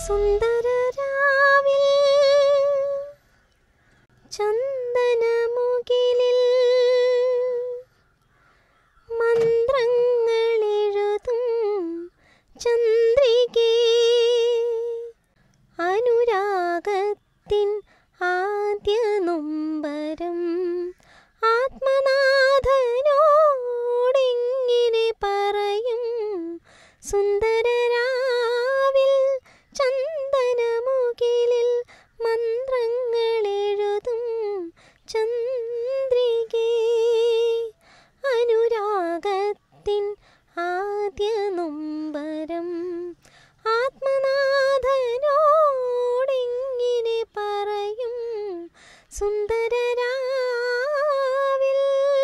സുന്ദരരാവിൽ ചന്ദനമുകിലിൽ മന്ത്രങ്ങളെഴുതും ചന്ദ്രികേ അനുരാഗത്തിൻ ആദ്യ നൊമ്പരം ആത്മനാഥനോടെങ്ങനെ പറയും സുന്ദരരാവിൽ ചന്ദനമുകിലിൽ മന്ത്രങ്ങളെഴുതും ചന്ദ്രികേ അനുരാഗത്തിൻ ആദ്യ നൊമ്പരം ആത്മനാഥനോടെങ്ങനെ പറയും സുന്ദരരാവിൽ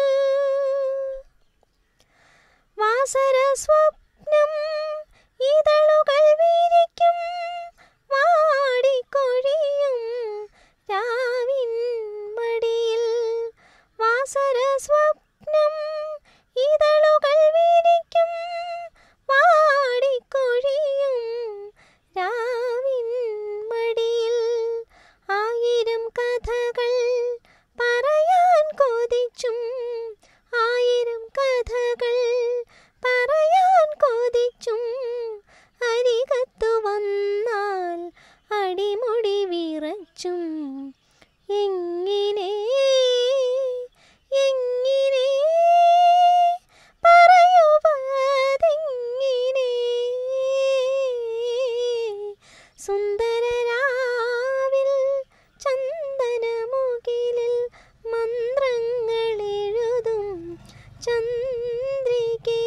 വാസര സ്വപ്നം ഇതളുകൾ വിരിക്കും വാടിക്കൊഴിയും രാവിൻ മടിയിൽ വാസര സ്വപ്നം ഇതളുകൾ വിരിക്കും വാടിക്കൊഴിയും രാവിൻ മടിയിൽ ആയിരം കഥകൾ പറയാൻ കൊതിച്ചും ആയിരം കഥകൾ പറയാൻ കൊതിച്ചും അരികത്തു വന്നാൽ അടിമുടി വിറച്ചും എങ്ങനെ എങ്ങനെ പറയുവതെങ്ങനെ സുന്ദരരാവിൽ ചന്ദനമുകിലിൽ മന്ത്രങ്ങളെഴുതും ചന്ദ്രികേ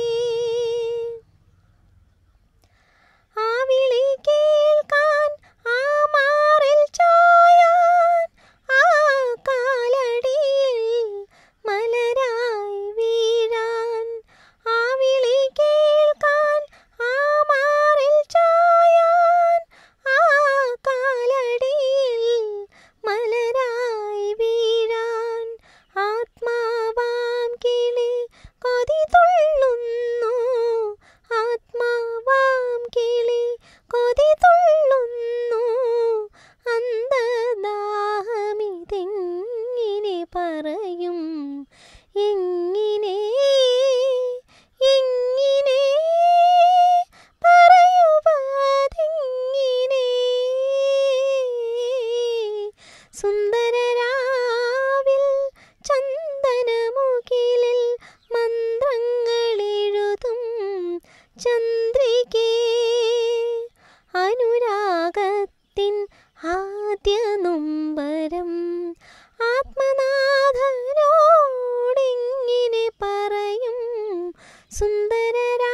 ആ വിളി കേൾക്കാൻ ആ മാറിൽ ചായാൻ ആ കാലടിയിൽ മലരായി വീഴാൻ ആ വിളി കേൾക്കാൻ ആ മാറിൽ ചായാൻ ആ കാലടിയിൽ മലരായി വീഴാൻ ആത്മാവാം കിളി കൊതി തുള്ളുന്നു ആത്മാവാം കിളി കൊതി തുള്ളുന്നു അന്തദാഹമിതെങ്ങനെ പറയും എങ്ങനെ എങ്ങനെ പറയുവതെങ്ങനെ സുന്ദരരാവിൽ ചന്ദനമുകിലിൽ മന്ത്രങ്ങളെഴുതും ചന്ദ്രികേ അനുരാഗത്തിൻ ആദ്യ നൊമ്പരം ആത്മനാഥനോടെങ്ങനെ പറയും സുന്ദരരാ